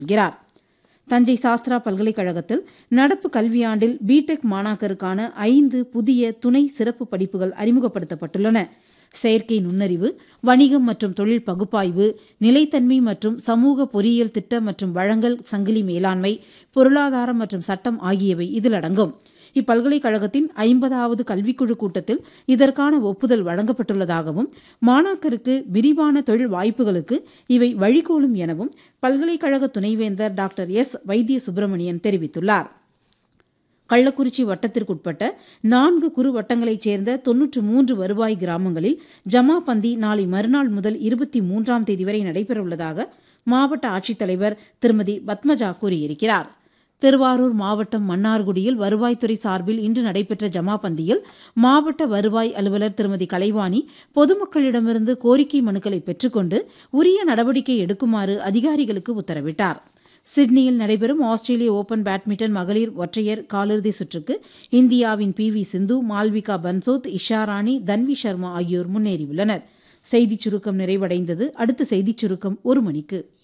வருகிறார் தஞ்சை சாஸ்திரா பல்கலைக்கழகத்தில் நடப்பு கல்வியாண்டில் பிடெக் மாணாக்கருக்கான ஐந்து புதிய துணை சிறப்பு படிப்புகள் அறிமுகப்படுத்தப்பட்டுள்ளன செயற்கை நுண்ணறிவு வணிகம் மற்றும் தொழில் பகுப்பாய்வு நிலைத்தன்மை மற்றும் சமூக பொறியியல் திட்ட மற்றும் வழங்கல் சங்கிலி மேலாண்மை பொருளாதாரம் மற்றும் சட்டம் ஆகியவை இதில் அடங்கும் இப்பல்கலைக்கழகத்தின் ஐம்பதாவது கல்விக்குழு கூட்டத்தில் இதற்கான ஒப்புதல் வழங்கப்பட்டுள்ளதாகவும் மாணாக்கருக்கு விரிவான தொழில் வாய்ப்புகளுக்கு இவை வழிகோலும் எனவும் பல்கலைக்கழக துணைவேந்தர் டாக்டர் எஸ் வைத்திய சுப்பிரமணியன் தெரிவித்துள்ளார் கள்ளக்குறிச்சி வட்டத்திற்குட்பட்ட நான்கு குறு வட்டங்களைச் சேர்ந்த தொன்னூற்று மூன்று வருவாய் கிராமங்களில் ஜமா பந்தி நாளை மறுநாள் முதல் இருபத்தி மூன்றாம் தேதி வரை நடைபெறவுள்ளதாக மாவட்ட ஆட்சித்தலைவர் திருமதி பத்மஜா கூறியிருக்கிறார் திருவாரூர் மாவட்டம் மன்னார்குடியில் வருவாய்த்துறை சார்பில் இன்று நடைபெற்ற ஜமாபந்தியில் மாவட்ட வருவாய் அலுவலர் திருமதி கலைவாணி பொதுமக்களிடமிருந்து கோரிக்கை மனுக்களை பெற்றுக்கொண்டு உரிய நடவடிக்கை எடுக்குமாறு அதிகாரிகளுக்கு உத்தரவிட்டார் சிட்னியில் நடைபெறும் ஆஸ்திரேலிய ஓபன் பேட்மிண்டன் மகளிர் ஒற்றையர் காலிறுதி சுற்றுக்கு இந்தியாவின் பி வி சிந்து மால்விகா பன்சோத் இஷாராணி தன்வி சர்மா ஆகியோர் முன்னேறியுள்ளனர் செய்திச் சுருக்கம் நிறைவடைந்தது அடுத்த செய்திச் சுருக்கம் ஒரு மணிக்கு